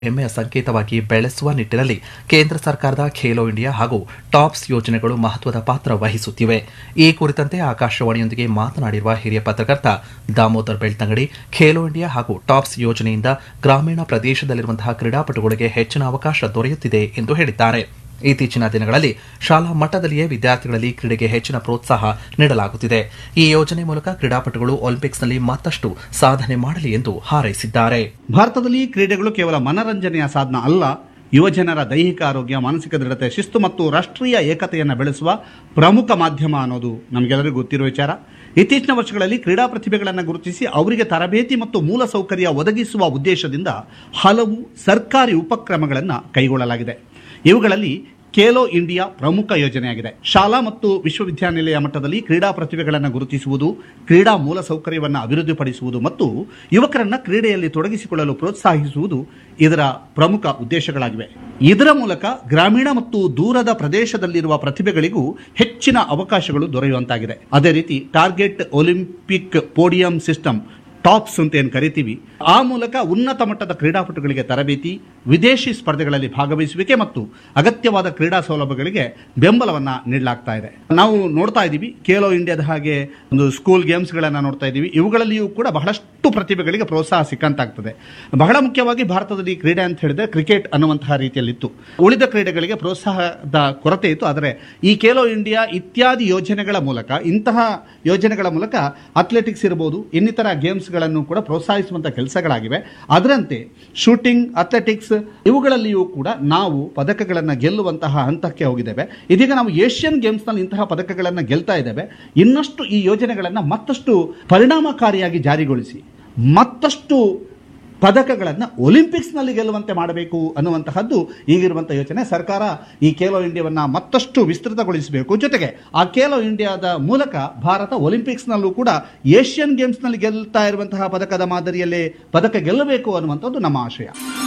ಹೆಮ್ಮೆಯ ಸಂಕೇತವಾಗಿ ಬೆಳೆಸುವ ನಿಟ್ಟಿನಲ್ಲಿ ಕೇಂದ್ರ ಸರ್ಕಾರದ ಖೇಲೋ ಇಂಡಿಯಾ ಹಾಗೂ ಟಾಪ್ಸ್ ಯೋಜನೆಗಳು ಮಹತ್ವದ ಪಾತ್ರ ವಹಿಸುತ್ತಿವೆ ಈ ಕುರಿತಂತೆ ಆಕಾಶವಾಣಿಯೊಂದಿಗೆ ಮಾತನಾಡಿರುವ ಹಿರಿಯ ಪತ್ರಕರ್ತ ದಾಮೋದರ್ ಬೆಳ್ತಂಗಡಿ ಖೇಲೋ ಇಂಡಿಯಾ ಹಾಗೂ ಟಾಪ್ಸ್ ಯೋಜನೆಯಿಂದ ಗ್ರಾಮೀಣ ಪ್ರದೇಶದಲ್ಲಿರುವಂತಹ ಕ್ರೀಡಾಪಟುಗಳಿಗೆ ಹೆಚ್ಚಿನ ಅವಕಾಶ ದೊರೆಯುತ್ತಿದೆ ಎಂದು ಹೇಳಿದ್ದಾರೆ ಇತ್ತೀಚಿನ ದಿನಗಳಲ್ಲಿ ಶಾಲಾ ಮಟ್ಟದಲ್ಲಿಯೇ ವಿದ್ಯಾರ್ಥಿಗಳಲ್ಲಿ ಕ್ರೀಡೆಗೆ ಹೆಚ್ಚಿನ ಪ್ರೋತ್ಸಾಹ ನೀಡಲಾಗುತ್ತಿದೆ ಈ ಯೋಜನೆ ಮೂಲಕ ಕ್ರೀಡಾಪಟುಗಳು ಒಲಿಂಪಿಕ್ಸ್ನಲ್ಲಿ ಮತ್ತಷ್ಟು ಸಾಧನೆ ಮಾಡಲಿ ಎಂದು ಹಾರೈಸಿದ್ದಾರೆ ಭಾರತದಲ್ಲಿ ಕ್ರೀಡೆಗಳು ಕೇವಲ ಮನರಂಜನೆಯ ಸಾಧನ ಅಲ್ಲ ಯುವಜನರ ದೈಹಿಕ ಆರೋಗ್ಯ ಮಾನಸಿಕ ದೃಢತೆ ಶಿಸ್ತು ಮತ್ತು ರಾಷ್ಟ್ರೀಯ ಏಕತೆಯನ್ನು ಬೆಳೆಸುವ ಪ್ರಮುಖ ಮಾಧ್ಯಮ ಅನ್ನೋದು ನಮಗೆಲ್ಲರಿಗೂ ಗೊತ್ತಿರುವ ವಿಚಾರ ಇತ್ತೀಚಿನ ವರ್ಷಗಳಲ್ಲಿ ಕ್ರೀಡಾ ಪ್ರತಿಭೆಗಳನ್ನು ಗುರುತಿಸಿ ಅವರಿಗೆ ತರಬೇತಿ ಮತ್ತು ಮೂಲಸೌಕರ್ಯ ಒದಗಿಸುವ ಉದ್ದೇಶದಿಂದ ಹಲವು ಸರ್ಕಾರಿ ಉಪಕ್ರಮಗಳನ್ನು ಕೈಗೊಳ್ಳಲಾಗಿದೆ ಇವುಗಳಲ್ಲಿ ಖೇಲೋ ಇಂಡಿಯಾ ಪ್ರಮುಖ ಯೋಜನೆಯಾಗಿದೆ ಶಾಲಾ ಮತ್ತು ವಿಶ್ವವಿದ್ಯಾನಿಲಯ ಮಟ್ಟದಲ್ಲಿ ಕ್ರೀಡಾ ಪ್ರತಿಭೆಗಳನ್ನು ಗುರುತಿಸುವುದು ಕ್ರೀಡಾ ಮೂಲಸೌಕರ್ಯವನ್ನು ಅಭಿವೃದ್ಧಿಪಡಿಸುವುದು ಮತ್ತು ಯುವಕರನ್ನ ಕ್ರೀಡೆಯಲ್ಲಿ ತೊಡಗಿಸಿಕೊಳ್ಳಲು ಪ್ರೋತ್ಸಾಹಿಸುವುದು ಇದರ ಪ್ರಮುಖ ಉದ್ದೇಶಗಳಾಗಿವೆ ಇದರ ಮೂಲಕ ಗ್ರಾಮೀಣ ಮತ್ತು ದೂರದ ಪ್ರದೇಶದಲ್ಲಿರುವ ಪ್ರತಿಭೆಗಳಿಗೂ ಹೆಚ್ಚಿನ ಅವಕಾಶಗಳು ದೊರೆಯುವಂತಾಗಿದೆ ಅದೇ ರೀತಿ target olympic podium system TOPS ಅಂತ ಏನು ಕರಿತೀವಿ ಆ ಮೂಲಕ ಉನ್ನತ ಮಟ್ಟದ ಕ್ರೀಡಾಪಟುಗಳಿಗೆ ತರಬೇತಿ ವಿದೇಶಿ ಸ್ಪರ್ಧೆಗಳಲ್ಲಿ ಭಾಗವಹಿಸುವಿಕೆ ಮತ್ತು ಅಗತ್ಯವಾದ ಕ್ರೀಡಾ ಸೌಲಭ್ಯಗಳಿಗೆ ಬೆಂಬಲವನ್ನ ನೀಡಲಾಗ್ತಾ ಇದೆ ನಾವು ನೋಡ್ತಾ ಇದ್ದೀವಿ ಖೇಲೋ ಇಂಡಿಯಾದ ಹಾಗೆ ಒಂದು ಸ್ಕೂಲ್ ಗೇಮ್ಸ್ಗಳನ್ನು ನೋಡ್ತಾ ಇದ್ದೀವಿ ಇವುಗಳಲ್ಲಿಯೂ ಕೂಡ ಬಹಳಷ್ಟು ಪ್ರತಿಭೆಗಳಿಗೆ ಪ್ರೋತ್ಸಾಹ ಸಿಕ್ಕಂತಾಗ್ತದೆ ಬಹಳ ಮುಖ್ಯವಾಗಿ ಭಾರತದಲ್ಲಿ ಕ್ರೀಡೆ ಅಂತ ಹೇಳಿದ್ರೆ ಕ್ರಿಕೆಟ್ ಅನ್ನುವಂತಹ ರೀತಿಯಲ್ಲಿತ್ತು ಉಳಿದ ಕ್ರೀಡೆಗಳಿಗೆ ಪ್ರೋತ್ಸಾಹದ ಕೊರತೆ ಇತ್ತು ಆದರೆ ಈ ಖೇಲೋ ಇಂಡಿಯಾ ಇತ್ಯಾದಿ ಯೋಜನೆಗಳ ಮೂಲಕ ಇಂತಹ ಯೋಜನೆಗಳ ಮೂಲಕ ಅಥ್ಲೆಟಿಕ್ಸ್ ಇರಬಹುದು ಇನ್ನಿತರ ಗೇಮ್ಸ್ಗಳನ್ನು ಕೂಡ ಪ್ರೋತ್ಸಾಹಿಸುವಂತ ಕೆಲಸಗಳಾಗಿವೆ ಅದರಂತೆ ಶೂಟಿಂಗ್ ಅಥ್ಲೆಟಿಕ್ಸ್ ಇವುಗಳಲ್ಲಿಯೂ ಕೂಡ ನಾವು ಪದಕಗಳನ್ನು ಗೆಲ್ಲುವಂತಹ ಹಂತಕ್ಕೆ ಹೋಗಿದ್ದೇವೆ ಇದೀಗ ನಾವು ಏಷ್ಯನ್ ಗೇಮ್ಸ್ನಲ್ಲಿ ಇಂತಹ ಪದಕಗಳನ್ನು ಗೆಲ್ತಾ ಇದ್ದೇವೆ ಇನ್ನಷ್ಟು ಈ ಯೋಜನೆಗಳನ್ನು ಮತ್ತಷ್ಟು ಪರಿಣಾಮಕಾರಿಯಾಗಿ ಜಾರಿಗೊಳಿಸಿ ಮತ್ತಷ್ಟು ಪದಕಗಳನ್ನು ಒಲಿಂಪಿಕ್ಸ್ನಲ್ಲಿ ಗೆಲ್ಲುವಂತೆ ಮಾಡಬೇಕು ಅನ್ನುವಂತಹದ್ದು ಈಗಿರುವಂತಹ ಯೋಚನೆ ಸರ್ಕಾರ ಈ ಖೇಲೋ ಇಂಡಿಯಾವನ್ನ ಮತ್ತಷ್ಟು ವಿಸ್ತೃತಗೊಳಿಸಬೇಕು ಜೊತೆಗೆ ಆ ಖೇಲೋ ಇಂಡಿಯಾದ ಮೂಲಕ ಭಾರತ ಒಲಿಂಪಿಕ್ಸ್ನಲ್ಲೂ ಕೂಡ ಏಷ್ಯನ್ ಗೇಮ್ಸ್ನಲ್ಲಿ ಗೆಲ್ತಾ ಇರುವಂತಹ ಪದಕದ ಮಾದರಿಯಲ್ಲೇ ಪದಕ ಗೆಲ್ಲಬೇಕು ಅನ್ನುವಂಥದ್ದು ನಮ್ಮ ಆಶಯ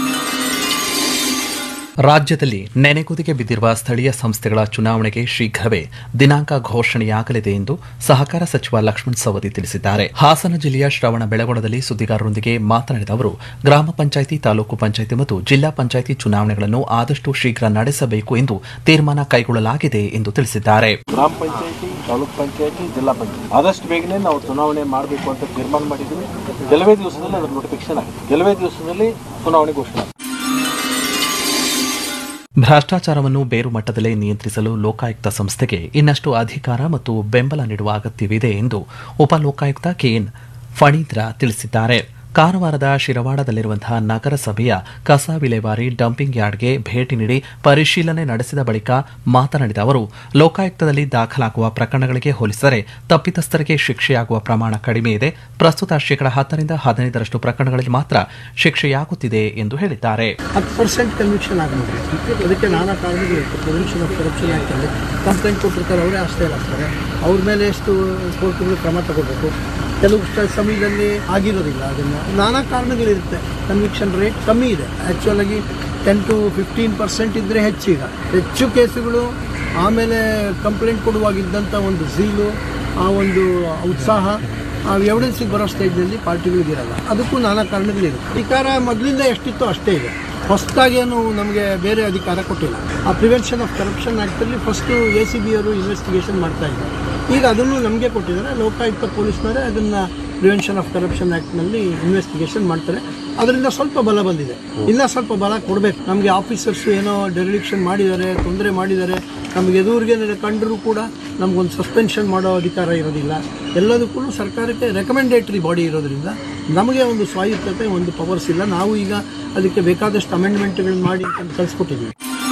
ರಾಜ್ಯದಲ್ಲಿ ನೆನೆಗುದಿಗೆ ಬಿದ್ದಿರುವ ಸ್ಥಳೀಯ ಸಂಸ್ಥೆಗಳ ಚುನಾವಣೆಗೆ ಶೀಘ್ರವೇ ದಿನಾಂಕ ಘೋಷಣೆಯಾಗಲಿದೆ ಎಂದು ಸಹಕಾರ ಸಚಿವ ಲಕ್ಷ್ಮಣ್ ಸವದಿ ತಿಳಿಸಿದ್ದಾರೆ ಹಾಸನ ಜಿಲ್ಲೆಯ ಶ್ರವಣ ಬೆಳಗೊಳದಲ್ಲಿ ಸುದ್ದಿಗಾರರೊಂದಿಗೆ ಮಾತನಾಡಿದ ಅವರು ಗ್ರಾಮ ಪಂಚಾಯಿತಿ ತಾಲೂಕು ಪಂಚಾಯಿತಿ ಮತ್ತು ಜಿಲ್ಲಾ ಪಂಚಾಯಿತಿ ಚುನಾವಣೆಗಳನ್ನು ಆದಷ್ಟು ಶೀಘ್ರ ನಡೆಸಬೇಕು ಎಂದು ತೀರ್ಮಾನ ಕೈಗೊಳ್ಳಲಾಗಿದೆ ಎಂದು ತಿಳಿಸಿದ್ದಾರೆ ಗ್ರಾಮ ಪಂಚಾಯತಿ ತಾಲೂಕ್ ಪಂಚಾಯತಿ ಜಿಲ್ಲಾ ಪಂಚಾಯತಿ ಆದಷ್ಟು ಬೇಗನೆ ನಾವು ಚುನಾವಣೆ ಮಾಡಬೇಕು ಅಂತ ತೀರ್ಮಾನ ಮಾಡಿದ್ದೀವಿ ಕೆಲವೇ ದಿವಸದಲ್ಲಿ ಅದರ ನೋಟಿಫಿಕೇಶನ್ ಆಗಿದೆ ಕೆಲವೇ ದಿವಸದಲ್ಲಿ ಚುನಾವಣೆ ಘೋಷಣೆ ಆಗುತ್ತೆ. ಭ್ರಷ್ಟಾಚಾರವನ್ನು ಬೇರು ಮಟ್ಟದಲ್ಲೇ ನಿಯಂತ್ರಿಸಲು ಲೋಕಾಯುಕ್ತ ಸಂಸ್ಥೆಗೆ ಇನ್ನಷ್ಟು ಅಧಿಕಾರ ಮತ್ತು ಬೆಂಬಲ ನೀಡುವ ಅಗತ್ಯವಿದೆ ಎಂದು ಉಪಲೋಕಾಯುಕ್ತ ಕೆಎನ್ ಫಣೀಂದ್ರ ತಿಳಿಸಿದ್ದಾರೆ ಕಾರವಾರದ ಶಿರವಾಡದಲ್ಲಿರುವಂತಹ ನಗರಸಭೆಯ ಕಸ ವಿಲೇವಾರಿ ಡಂಪಿಂಗ್ ಯಾರ್ಡ್ಗೆ ಭೇಟಿ ನೀಡಿ ಪರಿಶೀಲನೆ ನಡೆಸಿದ ಬಳಿಕ ಮಾತನಾಡಿದ ಅವರು ಲೋಕಾಯುಕ್ತದಲ್ಲಿ ದಾಖಲಾಗುವ ಪ್ರಕರಣಗಳಿಗೆ ಹೋಲಿಸಿದರೆ ತಪ್ಪಿತಸ್ಥರಿಗೆ ಶಿಕ್ಷೆಯಾಗುವ ಪ್ರಮಾಣ ಕಡಿಮೆ ಇದೆ ಪ್ರಸ್ತುತ ಶೇಕಡ ಹತ್ತರಿಂದ ಹದಿನೈದರಷ್ಟು ಪ್ರಕರಣಗಳಲ್ಲಿ ಮಾತ್ರ ಶಿಕ್ಷೆಯಾಗುತ್ತಿದೆ ಎಂದು ಹೇಳಿದ್ದಾರೆ ಹತ್ತು ಪರ್ಸೆಂಟ್ ಕನ್ವಿಕ್ಷನ್ ಆಗಬಹುದು ಅದಕ್ಕೆ ನಾನಾ ಕಾರಣಗಳಿರುತ್ತೆ ಪ್ರಿವೆನ್ಷನ್ ಆಫ್ ಕರಪ್ಷನ್ ಆ್ಯಕ್ಟಲ್ಲಿ ಕಂಪ್ಲೇಂಟ್ ಕೊಟ್ಟಿರ್ತಾರೆ ಅವರೇ ಅಷ್ಟೇ ಆಗ್ತಾರೆ ಅವ್ರ ಮೇಲೆ ಎಷ್ಟು ಕೋರ್ಟ್ಗಳು ಕ್ರಮ ತಗೋಬೇಕು ಕೆಲವು ಸ- ಸಮಯದಲ್ಲಿ ಆಗಿರೋದಿಲ್ಲ ಅದನ್ನು ನಾನಾ ಕಾರಣಗಳಿರುತ್ತೆ ಕನ್ವಿಕ್ಷನ್ ರೇಟ್ ಕಮ್ಮಿ ಇದೆ ಆ್ಯಕ್ಚುಲ್ ಆಗಿ ಟೆನ್ ಟು ಫಿಫ್ಟೀನ್ ಪರ್ಸೆಂಟ್ ಇದ್ದರೆ ಹೆಚ್ಚೀಗ ಹೆಚ್ಚು ಕೇಸುಗಳು ಆಮೇಲೆ ಕಂಪ್ಲೇಂಟ್ ಕೊಡುವಾಗಿದ್ದಂಥ ಒಂದು ಝೀಲು ಆ ಒಂದು ಉತ್ಸಾಹ ಆ ಎವಿಡೆನ್ಸಿಗೆ ಬರೋ ಸ್ಟೇಜ್ನಲ್ಲಿ ಪಾರ್ಟಿಗಳಿಗಿರಲ್ಲ ಅದಕ್ಕೂ ನಾನಾ ಕಾರಣಗಳಿರುತ್ತೆ ಅಧಿಕಾರ ಮೊದಲಿಂದ ಎಷ್ಟಿತ್ತೋ ಅಷ್ಟೇ ಇದೆ ಹೊಸದಾಗಿ ಏನು ನಮಗೆ ಬೇರೆ ಅಧಿಕಾರ ಕೊಟ್ಟಿಲ್ಲ ಆ ಪ್ರಿವೆನ್ಷನ್ ಆಫ್ ಕರಪ್ಷನ್ ಆ್ಯಕ್ಟಲ್ಲಿ ಫಸ್ಟು ಎ ಸಿ ಬಿ ಅವರು ಇನ್ವೆಸ್ಟಿಗೇಷನ್ ಮಾಡ್ತಾ ಇದ್ದಾರೆ ಈಗ ಅದನ್ನು ನಮಗೆ ಕೊಟ್ಟಿದ್ದಾರೆ ಲೋಕಾಯುಕ್ತ ಪೊಲೀಸ್ನವರೇ ಅದನ್ನು ಪ್ರಿವೆನ್ಷನ್ ಆಫ್ ಕರಪ್ಷನ್ ಆ್ಯಕ್ಟ್ನಲ್ಲಿ ಇನ್ವೆಸ್ಟಿಗೇಷನ್ ಮಾಡ್ತಾರೆ ಅದರಿಂದ ಸ್ವಲ್ಪ ಬಲ ಬಂದಿದೆ ಇಲ್ಲ ಸ್ವಲ್ಪ ಬಲ ಕೊಡಬೇಕು ನಮಗೆ ಆಫೀಸರ್ಸ್ ಏನೋ ಡೆರಿಲಿಕ್ಷನ್ ಮಾಡಿದ್ದಾರೆ ತೊಂದರೆ ಮಾಡಿದ್ದಾರೆ ನಮಗೆ ಎದುರಿಗೆ ಕಂಡರೂ ಕೂಡ ನಮಗೊಂದು ಸಸ್ಪೆನ್ಷನ್ ಮಾಡೋ ಅಧಿಕಾರ ಇರೋದಿಲ್ಲ ಎಲ್ಲದಕ್ಕೂ ಸರ್ಕಾರಕ್ಕೆ ರೆಕಮೆಂಡೇಟರಿ ಬಾಡಿ ಇರೋದ್ರಿಂದ ನಮಗೆ ಒಂದು ಸ್ವಾಯತ್ತತೆ ಒಂದು ಪವರ್ಸ್ ಇಲ್ಲ ನಾವು ಈಗ ಅದಕ್ಕೆ ಬೇಕಾದಷ್ಟು ಅಮೆಂಡ್ಮೆಂಟ್ಗಳನ್ನ ಮಾಡಿ ಅಂತ ಕಳಿಸ್ಕೊಟ್ಟಿದ್ದೀವಿ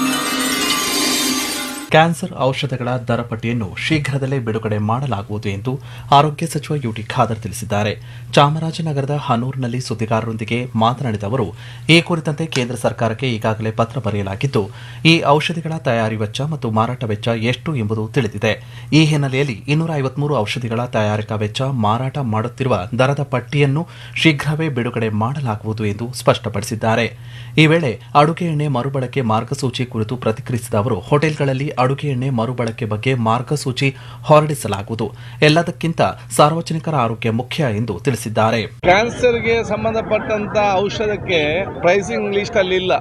ಕ್ಯಾನ್ಸರ್ ಔಷಧಗಳ ದರ ಪಟ್ಟಿಯನ್ನು ಶೀಘ್ರದಲ್ಲೇ ಬಿಡುಗಡೆ ಮಾಡಲಾಗುವುದು ಎಂದು ಆರೋಗ್ಯ ಸಚಿವ ಯುಟಿ ಖಾದರ್ ತಿಳಿಸಿದ್ದಾರೆ ಚಾಮರಾಜನಗರದ ಹನೂರಿನಲ್ಲಿ ಸುದ್ದಿಗಾರರೊಂದಿಗೆ ಮಾತನಾಡಿದ ಅವರು ಈ ಕುರಿತಂತೆ ಕೇಂದ್ರ ಸರ್ಕಾರಕ್ಕೆ ಈಗಾಗಲೇ ಪತ್ರ ಬರೆಯಲಾಗಿದ್ದು ಈ ಔಷಧಿಗಳ ತಯಾರಿ ವೆಚ್ಚ ಮತ್ತು ಮಾರಾಟ ವೆಚ್ಚ ಎಷ್ಟು ಎಂಬುದು ತಿಳಿದಿದೆ ಈ ಹಿನ್ನೆಲೆಯಲ್ಲಿ ಇನ್ನೂರ ಐವತ್ಮೂರು ಔಷಧಿಗಳ ತಯಾರಿಕಾ ವೆಚ್ಚ ಮಾರಾಟ ಮಾಡುತ್ತಿರುವ ದರದ ಪಟ್ಟಿಯನ್ನು ಶೀಘ್ರವೇ ಬಿಡುಗಡೆ ಮಾಡಲಾಗುವುದು ಎಂದು ಸ್ಪಷ್ಟಪಡಿಸಿದ್ದಾರೆ ಈ ವೇಳೆ ಅಡುಗೆ ಎಣ್ಣೆ ಮರುಬಳಕೆ ಮಾರ್ಗಸೂಚಿ ಕುರಿತು ಪ್ರತಿಕ್ರಿಯಿಸಿದ ಅವರು ಹೋಟೆಲ್ಗಳಲ್ಲಿ ಅಡುಗೆ ಎಣ್ಣೆ ಮರುಬಳಕೆ ಬಗ್ಗೆ ಮಾರ್ಗಸೂಚಿ ಹೊರಡಿಸಲಾಗುವುದು ಎಲ್ಲದಕ್ಕಿಂತ ಸಾರ್ವಜನಿಕರ ಆರೋಗ್ಯ ಮುಖ್ಯ ಎಂದು ತಿಳಿಸಿದ್ದಾರೆ ಕ್ಯಾನ್ಸರ್ಗೆ ಸಂಬಂಧಪಟ್ಟಂತ ಔಷಧಕ್ಕೆ ಪ್ರೈಸಿಂಗ್ ಲಿಸ್ಟ್ ಅಲ್ಲಿ ಇಲ್ಲ